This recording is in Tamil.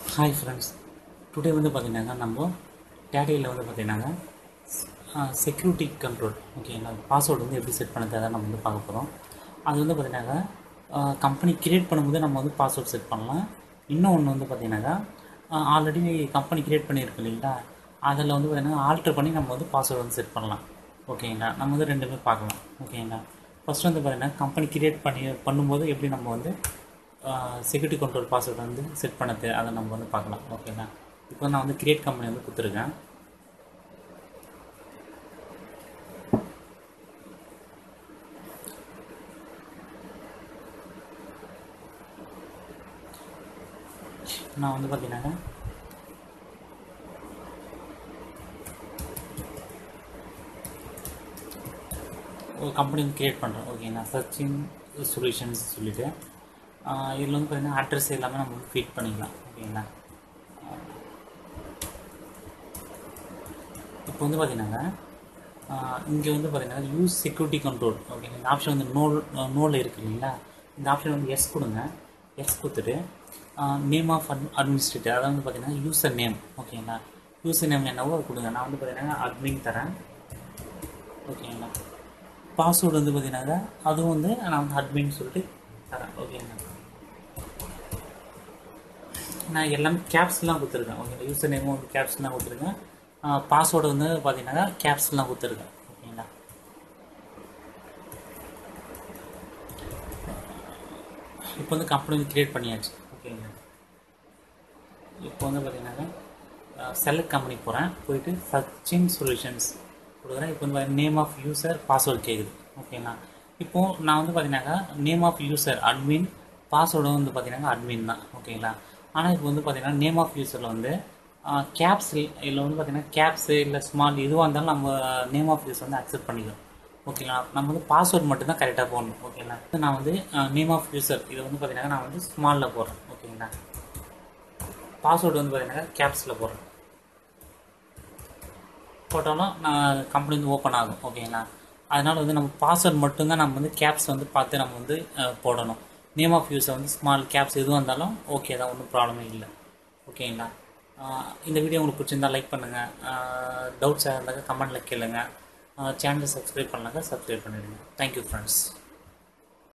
ஹாய் ஃப்ரெண்ட்ஸ் டுடே வந்து பார்த்தீங்கன்னா நம்ம டேடியில் வந்து பார்த்தீங்கன்னா செக்யூரிட்டி கண்ட்ரோல் ஓகேங்களா பாஸ்வேர்டு வந்து எப்படி செட் பண்ணது அதான் நம்ம வந்து பார்க்க போகிறோம் அது வந்து பார்த்தீங்கன்னாக்கா கம்பெனி கிரியேட் பண்ணும்போது நம்ம வந்து பாஸ்வேர்ட் செட் பண்ணலாம் இன்னும் ஒன்று வந்து பார்த்தீங்கன்னாக்கா ஆல்ரெடி கம்பெனி கிரியேட் பண்ணியிருக்கு இல்லைங்களா அதில் வந்து பார்த்தீங்கன்னா ஆல்ட்ரு பண்ணி நம்ம வந்து பாஸ்வேர்டு வந்து செட் பண்ணலாம் ஓகேங்களா நம்ம வந்து ரெண்டுமே பார்க்கலாம் ஓகேங்களா ஃபஸ்ட் வந்து பார்த்தீங்கன்னா கம்பெனி கிரியேட் பண்ணி பண்ணும்போது எப்படி நம்ம வந்து செக்யூரிட்டி கண்ட்ரோல் பாஸ்வேர்டு வந்து செட் பண்ணது அதை நம்ம வந்து பார்க்கலாம் ஓகேங்களா இப்போ நான் வந்து கிரியேட் கம்பெனி வந்து கொடுத்துருக்கேன் நான் வந்து பார்த்தீங்கன்னா ஒரு கம்பெனி வந்து கிரியேட் பண்ணுறேன் ஓகேங்களா சர்ச்சிங் சொல்யூஷன்ஸ் சொல்லிவிட்டு இதில் வந்து பார்த்தீங்கன்னா அட்ரஸ் எல்லாமே நம்ம வந்து ஃபீட் பண்ணிக்கலாம் ஓகேங்களா இப்போ வந்து பார்த்தீங்கன்னா இங்கே வந்து பார்த்தீங்கன்னா யூஸ் செக்யூரிட்டி கண்ட்ரோல் ஓகேங்களா இந்த ஆப்ஷன் வந்து நோல் நோவில் இருக்குது இல்லைங்களா இந்த ஆப்ஷன் வந்து எஸ் கொடுங்க எஸ் கொடுத்துட்டு நேம் ஆஃப் அட் அட்மினிஸ்ட்ரேட்டர் அதாவது வந்து பார்த்தீங்கன்னா யூசர் நேம் ஓகேங்களா யூசர் நேம் என்னவோ அது கொடுங்க நான் வந்து பார்த்தீங்கன்னா அட்மின் தரேன் ஓகேங்களா பாஸ்வேர்டு வந்து பார்த்தீங்கன்னா அதுவும் வந்து நான் வந்து அட்மின் சொல்லிட்டு தரேன் ஓகேங்களா நான் எல்லாமே கேப்ஸ்லாம் கொடுத்துருக்கேன் ஓகேங்களா யூசர் நேமும் வந்து கேப்ஸ்லாம் கொடுத்துருக்கேன் பாஸ்வேர்டு வந்து பார்த்தீங்கன்னா கேப்ஸ்லாம் கொடுத்துருக்கேன் ஓகேங்களா இப்போ வந்து கம்பெனி வந்து க்ரியேட் பண்ணியாச்சு ஓகேங்களா இப்போ வந்து பார்த்தீங்கன்னா செலக்ட் கம்பெனி போகிறேன் போயிட்டு சர்ச்சிங் சொல்யூஷன்ஸ் கொடுக்குறேன் இப்போ வந்து நேம் ஆஃப் யூசர் பாஸ்வேர்டு கேட்குது ஓகேங்களா இப்போது நான் வந்து பார்த்தீங்கன்னாக்கா name of user admin password வந்து பார்த்தீங்கன்னா அட்மின் தான் ஓகேங்களா ஆனால் இப்போ வந்து பார்த்தீங்கன்னா நேம் ஆஃப் யூசரில் வந்து கேப்ஸ் இல்லை வந்து பார்த்தீங்கன்னா கேப்ஸு இல்லை ஸ்மால் எதுவாக இருந்தாலும் நம்ம நேம் ஆஃப் யூஸ் வந்து அக்செப்ட் பண்ணிக்கிறோம் ஓகேங்களா நம்ம வந்து பாஸ்வேர்ட் மட்டும் தான் கரெக்டாக போடணும் ஓகேங்களா நான் வந்து நேம் ஆஃப் யூசர் இதை வந்து பார்த்தீங்கன்னா நான் வந்து ஸ்மாலில் போடுறேன் ஓகேங்களா பாஸ்வேர்டு வந்து பார்த்தீங்கன்னா கேப்ஸில் போடுறேன் போட்டாலும் நான் கம்பெனி வந்து ஓப்பன் ஆகும் ஓகேங்களா அதனால் வந்து நம்ம பாஸ்வேர்ட் மட்டும்தான் நம்ம வந்து கேப்ஸ் வந்து பார்த்து நம்ம வந்து போடணும் நேம் ஆஃப் யூஸை வந்து ஸ்மால் கேப்ஸ் எதுவும் இருந்தாலும் ஓகே தான் ஒன்றும் ப்ராப்ளமே இல்லை ஓகேங்களா இந்த வீடியோ உங்களுக்கு பிடிச்சிருந்தா லைக் பண்ணுங்கள் டவுட்ஸாக இருந்தாக்க கமெண்ட்டில் கேளுங்கள் சேனலை சப்ஸ்கிரைப் பண்ணாங்க சப்ஸ்கிரைப் பண்ணிடுங்க தேங்க்யூ ஃப்ரெண்ட்ஸ்